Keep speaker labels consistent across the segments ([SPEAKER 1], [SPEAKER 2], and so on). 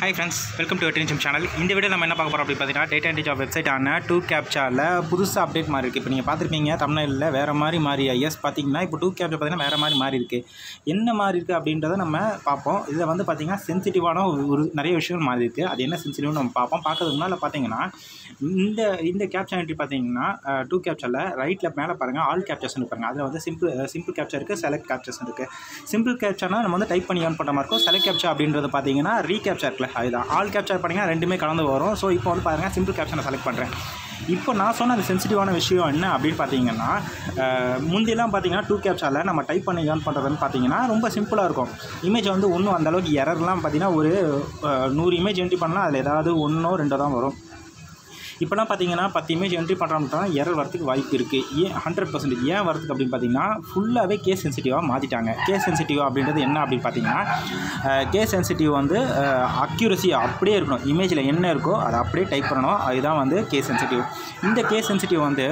[SPEAKER 1] hi friends welcome to வெட்டரிஞ்சம் channel இந்த video நம்ம என்ன பார்க்க போகிறோம் அப்படி பார்த்தீங்கன்னா டேட்டா என்ட்ரி ஜாப் வெப்சைட் ஆன டூ கேப்சாவில் புதுசாக அப்டேட் மாறி இருக்குது இப்போ நீங்கள் பார்த்துருப்பீங்க தமிழ்நாட்டில் வேறு மாதிரி மாறி எஸ் பார்த்தீங்கன்னா இப்போ டூ கேப்சா பார்த்தீங்கன்னா வேறு மாதிரி மாறி இருக்குது என்ன மாறி இருக்குது அப்படின்றத நம்ம பார்ப்போம் இதில் வந்து பார்த்தீங்கன்னா சென்சிட்டிவான ஒரு நிறைய விஷயங்கள் மாறி இருக்குது அது என்ன சென்சிட்டிவ்னு நம்ம பார்ப்போம் பார்க்கறதுக்கு முன்னால் பார்த்தீங்கன்னா இந்த இந்த கேப்சா என்ட்ரி பார்த்தீங்கன்னா டூ கேப்சாவில் ரைட்டில் மேலே பாருங்கள் ஆல் கேப்சர்ஸ்னு பாருங்கள் அதில் வந்து சிம்பிள் சிம்பிள் கேப்சா இருக்குது செலக்ட் கேப்சர்ஸ் இருக்குது சிம்பிள் கேப்சானா நம்ம வந்து டைப் பண்ணி ஏர்ன் பண்ணுற மாதிரி இருக்கும் செலக்ட் கேப்சா அப்படின்றது பார்த்தீங்கன்னா ரீகேப்சா இருக்குல்ல அதுதான் ஆல் கேப்சர் பண்ணிங்கன்னா ரெண்டுமே கலந்து வரும் ஸோ இப்போ வந்து பாருங்கள் சிம்பிள் கேப்சர் நான் செலக்ட் பண்ணுறேன் இப்போ நான் சொன்ன அந்த சென்சிட்டிவான விஷயம் என்ன அப்படின்னு பார்த்தீங்கன்னா அஹ், முந்தியெல்லாம் பார்த்தீங்கன்னா டூ கேப்சாவில் நம்ம டைப் பண்ணி ஏர்ன் பண்ணுறதுன்னு பார்த்தீங்கன்னா ரொம்ப சிம்பிளாக இருக்கும் இமேஜ் வந்து ஒன்றும் அந்த அளவுக்கு எரர்லாம் பார்த்தீங்கன்னா ஒரு அஹ், நூறு இமேஜ் என்ட்ரி பண்ணால் அதில் ஏதாவது ஒன்றோ ரெண்டோ தான் வரும் இப்போலாம் பார்த்தீங்கன்னா பத்து இமேஜ் என்ட்ரி பண்ணுறோம்னா எரர் வரதுக்கு வாய்ப்பு இருக்குது ஏன் ஹண்ட்ரட் பர்சன்டேஜ் ஏன் வரதுக்கு அப்படின்னு பார்த்தீங்கன்னா ஃபுல்லாகவே கேஸ் சென்சிட்டிவாக மாற்றிட்டாங்க கேஸ் சென்சிட்டிவ் அப்படின்றது என்ன அப்படின்னு பார்த்தீங்கன்னா கேஸ் சென்சிட்டிவ் வந்து அக்யூரசி அப்படியே இருக்கணும் இமேஜில் என்ன இருக்கோ அதை அப்படியே டைப் பண்ணணும் அதுதான் வந்து கேஸ் சென்சிட்டிவ் இந்த கேஸ் சென்சிட்டிவ் வந்து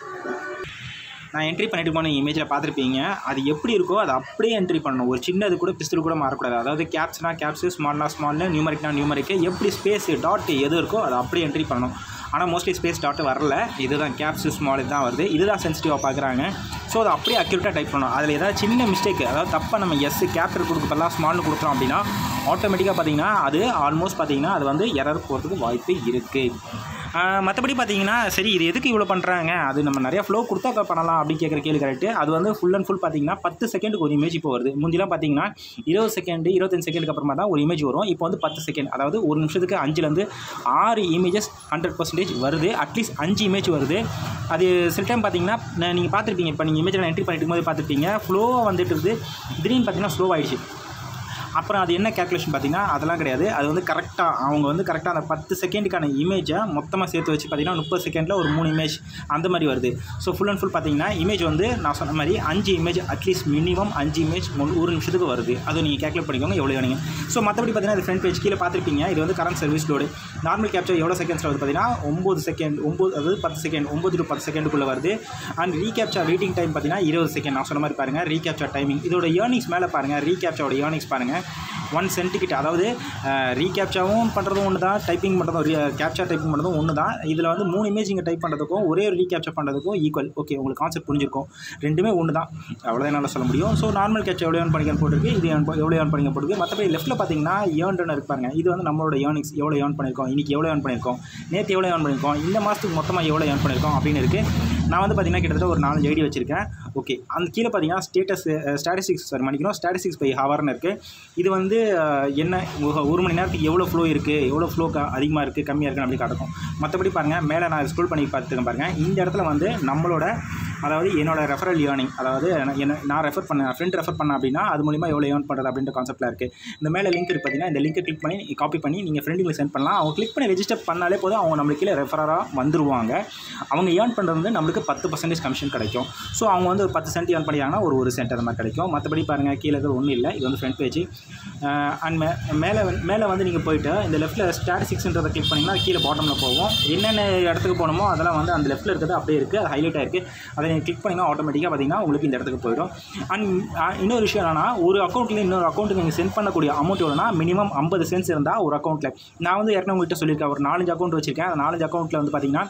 [SPEAKER 1] நான் என்ட்ரி பண்ணிட்டு போன இமேஜில் பார்த்துருப்பீங்க அது எப்படி இருக்கோ அதை அப்படியே என்ட்ரி பண்ணணும் ஒரு சின்னது கூட பிஸ்டல் கூட மாறக்கூடாது அதாவது கேப்ஸ்னா கேப்ஸு ஸ்மால்னா ஸ்மால்னு நியூமரிக்னா நியூமரிக்கு எப்படி ஸ்பேஸ் டாட் எது இருக்கோ அதை அப்படியே என்ட்ரி பண்ணணும் ஆனால் மோஸ்ட்லி ஸ்பேஸ் டாட் வரல இதுதான் கேப்ஸு ஸ்மால் இதுதான் வருது இதுதான் சென்சிட்டிவாக பார்க்குறாங்க ஸோ அதை அப்படியே அக்யூரேட்டாக டைப் பண்ணணும் அதில் ஏதாவது சின்ன மிஸ்டேக் அதாவது தப்பாக நம்ம எஸ் கேப்டர் கொடுக்கப்பெல்லாம் ஸ்மால்னு கொடுக்குறோம் அப்படின்னா ஆட்டோமேட்டிக்காக பார்த்தீங்கன்னா அது ஆல்மோஸ்ட் பார்த்தீங்கன்னா அது வந்து எரர் போகிறதுக்கு வாய்ப்பு இருக்குது மற்றபடி பார்த்தீங்கன்னா சரி இது எதுக்கு இவ்வளோ பண்ணுறாங்க அது நம்ம நிறைய ஃப்ளோ கொடுத்தா க- பண்ணலாம் அப்படின்னு கேட்குற கேள்வி கரெக்டு அது வந்து ஃபுல் அண்ட் ஃபுல் பார்த்தீங்கன்னா பத்து செகண்டுக்கு ஒரு இமேஜ் இப்போ வருது முந்திலாம் பார்த்தீங்கன்னா இருபது செகண்ட் இருபத்தஞ்சு செகண்டுக்கு அப்புறமா தான் ஒரு இமேஜ் வரும் இப்போ வந்து பத்து செகண்ட் அதாவது ஒரு நிமிஷத்துக்கு அஞ்சுலேருந்து ஆறு இமேஜஸ் ஹண்ட்ரட் பர்சன்டேஜ் வருது அட்லீஸ்ட் அஞ்சு இமேஜ் வருது அது சில டைம் பார்த்தீங்கன்னா நீங்கள் பார்த்துருப்பீங்க இப்போ நீங்கள் இமேஜில் என்ட்ரி பண்ணிட்டு போது பார்த்துருப்பீங்க ஃப்ளோவாக வந்துட்டு இருக்குது திடீர்னு பார்த்தீங்கன்னா ஸ்லோ ஆயிடுச்சு அப்புறம் அது என்ன கேல்குலேஷன் பார்த்தீங்கன்னா அதெல்லாம் கிடையாது அது வந்து கரெக்டாக அவங்க வந்து கரெக்டாக அந்த பத்து செகண்டுக்கான இமேஜை மொத்தமாக சேர்த்து வச்சு பார்த்தீங்கன்னா முப்பது செகண்டில் ஒரு மூணு இமேஜ் அந்த மாதிரி வருது ஸோ ஃபுல் அண்ட் ஃபுல் பார்த்தீங்கன்னா இமேஜ் வந்து நான் சொன்ன மாதிரி அஞ்சு இமேஜ் அட்லீஸ்ட் மினிமம் அஞ்சு இமேஜ் ஒரு நிமிஷத்துக்கு வருது அதை நீங்கள் கேல்குலேட் பண்ணிக்கோங்க எவ்வளோ வேணுங்க ஸோ மற்றபடி பார்த்தீங்கன்னா இது ஃப்ரண்ட் பேஜ் கீழே பார்த்துருப்பீங்க இது வந்து current service load normal capture எவ்வளோ செகண்ட்ஸில் வருது பார்த்தீங்கன்னா ஒம்பது செகண்ட் ஒம்பது அதாவது பத்து செகண்ட் ஒம்பது டு பத்து செகண்டுக்குள்ளே வருது அண்ட் ரீகேப்சர் வெயிட்டிங் டைம் பார்த்தீங்கன்னா இருபது செகண்ட் நான் சொன்ன மாதிரி பாருங்கள் ரீகேப்சர் டைமிங் இதோட ஏர்னிங்ஸ் மேலே பாருங்கள் ரீகேப்சரோட ஏர்னிங்ஸ் பாருங்கள் ஒன் சென்ட்டுக்கிட்ட அதாவது ரீகேப்சாவும் பண்ணுறதும் ஒன்று தான் டைப்பிங் பண்ணுறதும் கேப்சர் டைப்பிங் பண்ணுறதும் ஒன்று தான் இதில் வந்து மூணு இமேஜ் இங்கே டைப் பண்ணுறதுக்கும் ஒரே ஒரு ரீகேப்சர் பண்ணுறதுக்கும் ஈக்குவல் ஓகே உங்களுக்கு கான்செப்ட் புரிஞ்சிருக்கும் ரெண்டுமே ஒன்று தான் அவ்வளோதான் என்னால் சொல்ல முடியும் ஸோ நார்மல் கேப்சர் எவ்வளோ ஏர்ன் பண்ணிக்க போட்டிருக்கு இது earn ப- எவ்வளோ ஏர்ன் பண்ணிக்க போட்டிருக்கு மற்றபடி லெஃப்ட்டில் பார்த்தீங்கன்னா ஏர்ன்டுன்னு இருப்பாங்க இது வந்து நம்மளோட ஏர்னிங்ஸ் எவ்வளோ ஏர்ன் பண்ணியிருக்கோம் இன்றைக்கி எவ்வளோ ஏர்ன் பண்ணியிருக்கோம் நேற்று எவ்வளோ ஏர்ன் பண்ணியிருக்கோம் இந்த மாதத்துக்கு மொத்தமாக எவ்வளோ ஏர்ன் பண்ணியிருக்கோம் அப்படின்னு இருக்குது நான் வந்து பார்த்தீங்கன்னா கிட்டத்தட்ட ஒரு நாலஞ்சு ஐடி வச்சிருக்கேன் ஓகே அந்த கீழே பார்த்தீங்கன்னா ஸ்டேட்டஸ் ஸ்டாட்டிஸ்டிக்ஸ் சார் மன்னிக்கணும் ஸ்டாட்டிஸ்டிக்ஸ் பை ஹவர்னு இருக்குது இது வந்து அஹ், என்ன ஒரு- ஒரு மணி நேரத்துக்கு எவ்வளோ ஃப்ளோ இருக்குது எவ்வளோ ஃப்ளோ அதிகமாக இருக்குது கம்மியாக இருக்குன்னு அப்படி காட்டும் மற்றபடி பாருங்கள் மேலே நான் ஸ்க்ரோல் பண்ணி பார்த்துருக்கேன் பாருங்கள் இந்த இடத்துல வந்து நம்மளோட அதாவது என்னோட ரெஃபரல் ஏர்னிங் அதாவது என்ன நான் ரெஃபர் பண்ண ஃப்ரெண்ட் ரெஃபர் பண்ண அப்படின்னா அது மூலிமா எவ்வளோ ஏர்ன் பண்ணுறது அப்படின்ற கான்செப்ட்டில் இருக்குது இந்த மேலே லிங்க் இருக்கு பார்த்தீங்கன்னா இந்த லிங்கை கிளிக் பண்ணி காப்பி பண்ணி நீங்கள் ஃப்ரெண்டுங்களுக்கு சென்ட் பண்ணலாம் அவங்க கிளிக் பண்ணி ரெஜிஸ்டர் பண்ணாலே போதும் அவங்க நம்மளுக்கு கீழே ரெஃபராக வந்துருவாங்க அவங்க ஏர்ன் பண்ணுறது வந்து நம்மளுக்கு பத்து பர்சன்டேஜ் கமிஷன் கிடைக்கும் ஸோ அவங்க வந்து ஒரு பத்து சென்ட் ஏர்ன் பண்ணியாங்கன்னா ஒரு ஒரு சென்ட் அந்த மாதிரி கிடைக்கும் மற்றபடி பாருங்கள் கீழே இருக்கிறது ஒன்றும் இல்லை இது வந்து ஃப்ரண்ட் பேஜ் அண்ட் மே மேலே வந்து- மேலே வந்து நீங்கள் போயிட்டு இந்த லெஃப்ட்டில் ஸ்டாட்டிஸ்டிக்ஸ்ன்றதை கிளிக் பண்ணிங்கன்னா அது கீழே பாட்டமில் போகும் என்னென்ன இடத்துக்கு போகணுமோ அதெல்லாம் வந்து அந்த லெஃப்ட்டில் இருக்கிறது அப்படியே இருக்குது அது ஹைலைட் ஆயிருக்கு அதை நீங்கள் கிளிக் பண்ணிங்கன்னா ஆட்டோமேட்டிக்காக பார்த்தீங்கன்னா உங்களுக்கு இந்த இடத்துக்கு போயிடும் அண்ட் இன்னொரு விஷயம் என்னன்னா ஒரு அக்கௌண்ட்டில் இன்னொரு அக்கௌண்ட்டுக்கு நீங்கள் சென்ட் பண்ணக்கூடிய அமௌண்ட் எவ்வளோனா மினிமம் ஐம்பது சென்ஸ் இருந்தால் ஒரு அக்கௌண்ட்டில் நான் வந்து ஏற்கனவே உங்கள்கிட்ட சொல்லியிருக்கேன் ஒரு நாலஞ்சு அக்கௌண்ட் வச்சிருக்கேன் அந்த நாலஞ்சு அக்கௌண்ட்டில் வந்து பார்த்தீங்கன்னா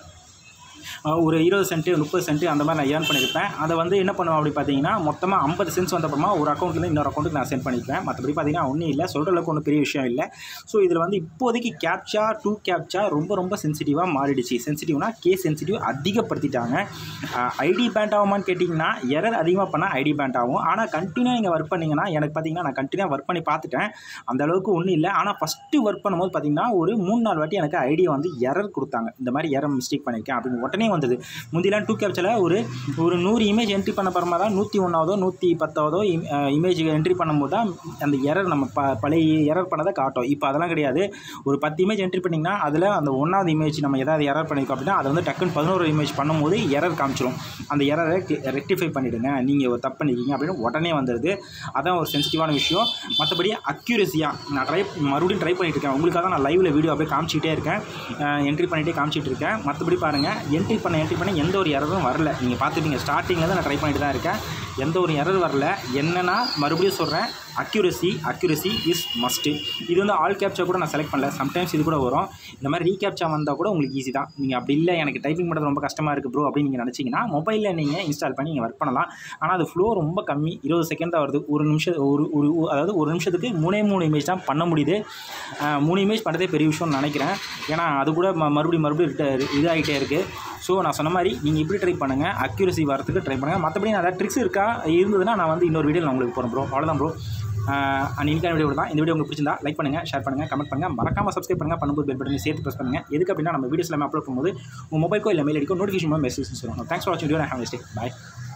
[SPEAKER 1] அஹ் ஒரு இருபது சென்ட்டு முப்பது சென்ட்டு அந்த மாதிரி நான் ஏர்ன் பண்ணியிருப்பேன் அதை வந்து என்ன பண்ணுவேன் அப்படி பார்த்தீங்கன்னா மொத்தமாக ஐம்பது சென்ட்ஸ் வந்தப்பறமா ஒரு அக்கௌண்ட்லேருந்து இன்னொரு அக்கௌண்ட்டுக்கு நான் சென்ட் பண்ணிக்குவேன் மற்றபடி பார்த்தீங்கன்னா ஒன்றும் இல்லை சொல்கிற அளவுக்கு ஒன்றும் பெரிய விஷயம் இல்லை ஸோ இதில் வந்து இப்போதைக்கு கேப்சா டூ கேப்சா ரொம்ப ரொம்ப சென்சிட்டிவாக மாறிடுச்சு சென்சிட்டிவ்னா கே சென்சிட்டிவ் அதிகப்படுத்திட்டாங்க ஐடி பேண்ட் ஆகுமான்னு கேட்டிங்கன்னா எரர் அதிகமாக பண்ணால் ஐடி பேண்ட் ஆகும் ஆனால் கண்டினியூ நீங்கள் ஒர்க் பண்ணிங்கன்னா எனக்கு பார்த்தீங்கன்னா நான் கண்டினியூ ஒர்க் பண்ணி பார்த்துட்டேன் அந்த அளவுக்கு ஒன்றும் இல்லை ஆனால் ஃபஸ்ட்டு ஒர்க் பண்ணும்போது பார்த்தீங்கன்னா ஒரு மூணு நாலு வாட்டி எனக்கு ஐடியா வந்து எரர் கொடுத்தாங்க இந்த மாதிரி எரர் மிஸ்டேக் பண்ணியிருக்கேன் அப்படின்னு உடனே வந்தது முந்திலாம் டூ கேப்சில் ஒரு ஒரு நூறு இமேஜ் என்ட்ரி பண்ண பரமா தான் நூற்றி ஒன்றாவதோ நூற்றி பத்தாவதோ இமேஜ் என்ட்ரி பண்ணும்போது தான் அந்த எரர் நம்ம ப பழைய எரர் பண்ணதை காட்டும் இப்போ அதெல்லாம் கிடையாது ஒரு பத்து இமேஜ் என்ட்ரி பண்ணிங்கன்னா அதில் அந்த ஒன்றாவது இமேஜ் நம்ம ஏதாவது எரர் பண்ணியிருக்கோம் அப்படின்னா அதை வந்து டக்குன்னு பதினோரு இமேஜ் பண்ணும்போது எரர் காமிச்சிரும் அந்த எரரை ரெக்டிஃபை பண்ணிவிடுங்க நீங்கள் ஒரு தப்பு பண்ணிருக்கீங்க அப்படின்னு உடனே வந்துடுது அதான் ஒரு சென்சிட்டிவான விஷயம் மற்றபடி அக்யூரஸியாக நான் ட்ரை மறுபடியும் ட்ரை பண்ணிட்டு இருக்கேன் உங்களுக்காக தான் நான் லைவில் வீடியோ அப்படியே காமிச்சிட்டே இருக்கேன் என்ட்ரி பண்ணிகிட்டே காமிச்சிட்டு இருக்கேன் மற்றபடி பாருங்கள் என்ட்ரி பண்ண என்ட்ரி பண்ண எந்த ஒரு எரரும் வரல நீங்கள் பார்த்துட்டீங்க ஸ்டார்டிங்கில் தான் நான் ட்ரை பண்ணிட்டு தான் இருக்கேன் எந்த ஒரு எரர் வரல என்னன்னா மறுபடியும் சொல்கிறேன் அக்யூரசி அக்யூரசி இஸ் மஸ்ட்டு இது வந்து ஆல் கேப்ச்சா கூட நான் செலக்ட் பண்ணல சம்டைம்ஸ் இது கூட வரும் இந்த மாதிரி ரீகேப்ச்சா வந்தால் கூட உங்களுக்கு ஈஸி தான் நீங்கள் அப்படி இல்லை எனக்கு டைப்பிங் பண்ணுறது ரொம்ப கஷ்டமாக இருக்குது ப்ரோ அப்படின்னு நீங்கள் நினச்சிங்கன்னா மொபைலில் நீங்கள் இன்ஸ்டால் பண்ணி நீங்கள் ஒர்க் பண்ணலாம் ஆனால் அது ஃப்ளோ ரொம்ப கம்மி இருபது செகண்ட் தான் வருது ஒரு நிமிஷம் ஒரு ஒரு ஒரு- அதாவது ஒரு நிமிஷத்துக்கு மூணே மூணு இமேஜ் தான் பண்ண முடியுது அஹ் மூணு இமேஜ் பண்ணுறதே பெரிய விஷயம்னு நினைக்கிறேன் ஏன்னா அது கூட ம- மறுபடியும் மறுபடியும் ரிட்ட- இதாகிட்டே இருக்குது ஸோ நான் சொன்ன மாதிரி நீங்கள் இப்படி ட்ரை பண்ணுங்கள் அக்யூரசி வரதுக்கு ட்ரை பண்ணுங்கள் மற்றபடி நான் ஏதாவது ட்ரிக்ஸ் இருக்கா இருந்ததுன்னா நான் வந்து இன்னொரு வீடியோ நான் உங்களுக்கு போகிறேன் ப்ரோ அவ்வளோதான் ப்ரோ அண்ட் இன்னைக்கான வீடியோ தான் இந்த வீடியோ உங்களுக்கு பிடிச்சிருந்தா லைக் பண்ணுங்கள் ஷேர் பண்ணுங்கள் கமெண்ட் பண்ணுங்கள் மறக்காம சப்ஸ்கிரைப் பண்ணுங்கள் பண்ணும்போது பெல் பட்டனை சேர்த்து ப்ரெஸ் பண்ணுங்கள் எதுக்கு அப்படின்னா நம்ம வீடியோஸ் எல்லாமே அப்லோட் பண்ணும்போது உங்கள் மொபைல்க்கோ இல்லை மெயில் அடிக்கோ நோட்டிஃபிகேஷன் மெசேஜ் வரும் தேங்க்ஸ் ஃபார் வாட்சிங் வீடியோ ஹேவ் டே பாய்